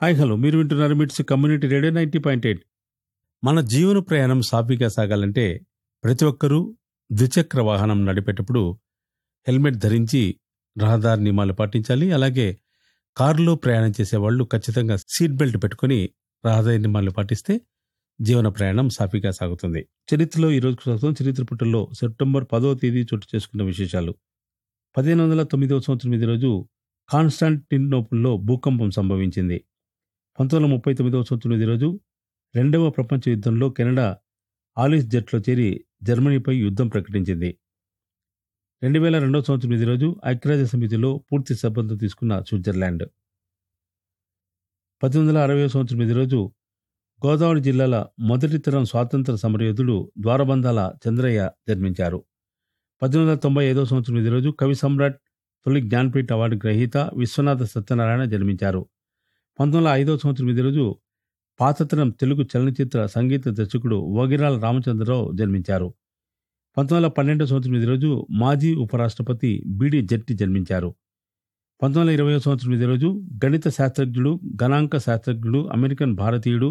hi hello మీరు వింటున్నారు MITS community radio ninety point eight మన జీవన ప్రయాణం సాఫీగా సాగాలంటే ప్రతి ఒక్కరూ ద్విచక్ర వాహనం నడిపేటప్పుడు హెల్మెట్ ధరించి రహదారి నియమాలు పాటించాలి అలాగే కారులో ప్రయాణం చేసే వాళ్ళు ఖచ్చితంగా సీట్ బెల్ట్ పెట్టుకుని రహదారి నియమాలు పాటిస్తే జీవన ప్రయాణం సాఫీగా సాగుతుంది చరిత్రలో ఈ రోజు స్వాగతం చరిత్ర పుటల్లో సెప్టెంబర్ పదో తేదీ చోటు చేసుకున్న విశేషాలు పదిహేను వందల తొమ్మిదవ సంవత్సరం ఇది రోజు కాన్స్టాంటినోపుల్లో భూకంపం సంభవించింది పంతొమ్మిది వందల ముప్పై తొమ్మిదవ సంవత్సరం ఇది రోజు రెండవ ప్రపంచ యుద్ధంలో కెనడా ఆలిస్ జట్లో చేరి జర్మనీపై యుద్ధం ప్రకటించింది రెండు వేల రెండవ సంవత్సరం ఇది రోజు ఐక్యరాజ్య సమితిలో పూర్తి సభ్యత్వం తీసుకున్న స్విట్జర్లాండ్ పద్దెనిమిది వందల అరవై సంవత్సరం ఇది రోజు గోదావరి జిల్లాల మొదటి తరం స్వాతంత్ర సమరయోధుడు ద్వారబంధాల చంద్రయ్య జన్మించారు పద్దెనిమిది వందల తొంభై ఐదో సంవత్సరం ఇది రోజు కవి సమ్రాట్ తొలి జ్ఞాన్పీఠ అవార్డు గ్రహీత విశ్వనాథ సత్యనారాయణ జన్మించారు పంతొమ్మిది వందల ఐదో సంవత్సరం ఇది రోజు పాతతరం తెలుగు చలనచిత్ర సంగీత దర్శకుడు వగిరాల రామచంద్రరావు జన్మించారు పంతొమ్మిది వందల పన్నెండో సంవత్సరం ఇది రోజు మాజీ ఉపరాష్ట్రపతి బిడి జట్టి జన్మించారు పంతొమ్మిది వందల ఇరవై సంవత్సరం ఇది రోజు గణిత శాస్త్రజ్ఞుడు గణాంక శాస్త్రజ్ఞుడు అమెరికన్ భారతీయుడు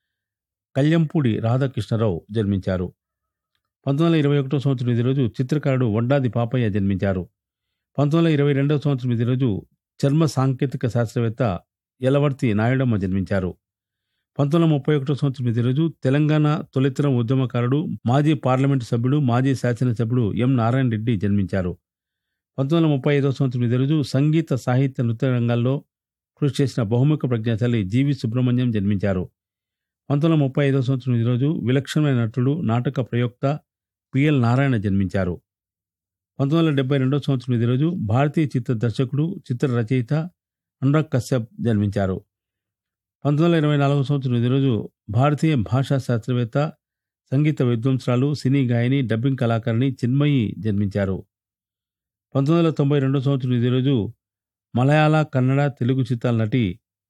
కళ్యంపూడి రాధాకృష్ణరావు జన్మించారు పంతొమ్మిది వందల ఇరవై ఒకటో సంవత్సరం ఇది రోజు చిత్రకారుడు వండాది పాపయ్య జన్మించారు పంతొమ్మిది వందల ఇరవై రెండవ సంవత్సరం ఇది రోజు చర్మ సాంకేతిక శాస్త్రవేత్త యలవర్తి నాయుడమ్మ జన్మించారు పంతొమ్మిది వందల ముప్పై ఒకటో సంవత్సరం ఇది రోజు తెలంగాణ తొలితరం ఉద్యమకారుడు మాజీ పార్లమెంటు సభ్యుడు మాజీ శాసనసభ్యుడు ఎం నారాయణ రెడ్డి జన్మించారు పంతొమ్మిది వందల ముప్పై ఐదో సంవత్సరం ఇది రోజు సంగీత సాహిత్య నృత్య రంగాల్లో కృషి చేసిన బహుముఖ ప్రజ్ఞాశాలి జీవి సుబ్రహ్మణ్యం జన్మించారు పంతొమ్మిది వందల ముప్పై ఐదో సంవత్సరం ఈ రోజు విలక్షణమైన నటుడు నాటక ప్రయోక్త పిఎల్ నారాయణ జన్మించారు పంతొమ్మిది వందల డెబ్బై రెండో సంవత్సరం ఈ రోజు భారతీయ చిత్ర దర్శకుడు చిత్ర రచయిత అనురాగ్ కశ్యప్ జన్మించారు పంతొమ్మిది వందల ఇరవై నాలుగో సంవత్సరం ఈ రోజు భారతీయ భాషా శాస్త్రవేత్త సంగీత విద్వాంసరాలు సినీ గాయని డబ్బింగ్ కళాకారిణి చిన్మయి జన్మించారు పంతొమ్మిది వందల తొంభై రెండో సంవత్సరం ఈ రోజు మలయాళ కన్నడ తెలుగు చిత్రాల నటి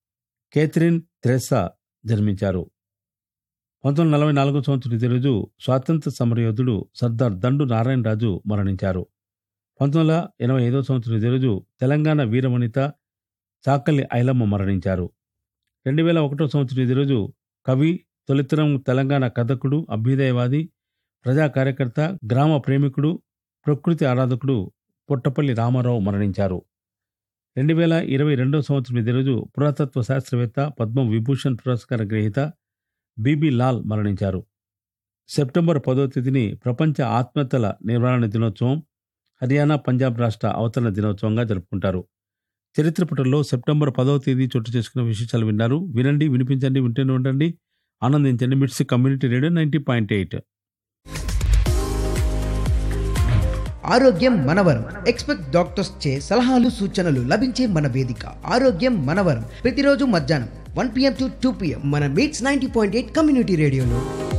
కేథరిన్ థ్రెస్సా జన్మించారు పంతొమ్మిది వందల నలభై నాలుగో సంవత్సరం ఇదే రోజు స్వాతంత్ర సమరయోధుడు సర్దార్ దండు నారాయణరాజు మరణించారు పంతొమ్మిది వందల ఎనభై ఐదో సంవత్సరం ఇదే రోజు తెలంగాణ వీరవనిత చాకలి ఐలమ్మ మరణించారు రెండు వేల ఒకటో సంవత్సరం ఇదే రోజు కవి తొలితరం తెలంగాణ కథకుడు అభ్యుదయవాది ప్రజా కార్యకర్త గ్రామ ప్రేమికుడు ప్రకృతి ఆరాధకుడు పుట్టపల్లి రామారావు మరణించారు రెండు వేల ఇరవై రెండవ సంవత్సరం ఇదే రోజు పురాతత్వ శాస్త్రవేత్త పద్మ విభూషణ్ పురస్కార గ్రహీత బీబీ లాల్ మరణించారు సెప్టెంబర్ పదో తేదీని ప్రపంచ ఆత్మహత్యల నివారణ దినోత్సవం హర్యానా పంజాబ్ రాష్ట్ర అవతరణ దినోత్సవంగా జరుపుకుంటారు చరిత్ర పుటల్లో సెప్టెంబర్ పదవ తేదీ చోటు చేసుకున్న విశేషాలు విన్నారు వినండి వినిపించండి వింటూనే ఉండండి ఆనందించండి MITS community radio ninety point eight ఆరోగ్యం మనవరం ఎక్స్పెక్ట్ డాక్టర్స్ చే సలహాలు సూచనలు లభించే మన వేదిక ఆరోగ్యం మనవరం ప్రతిరోజు మధ్యాహ్నం one PM to two PM మన MITS ninety point eight community రేడియోలో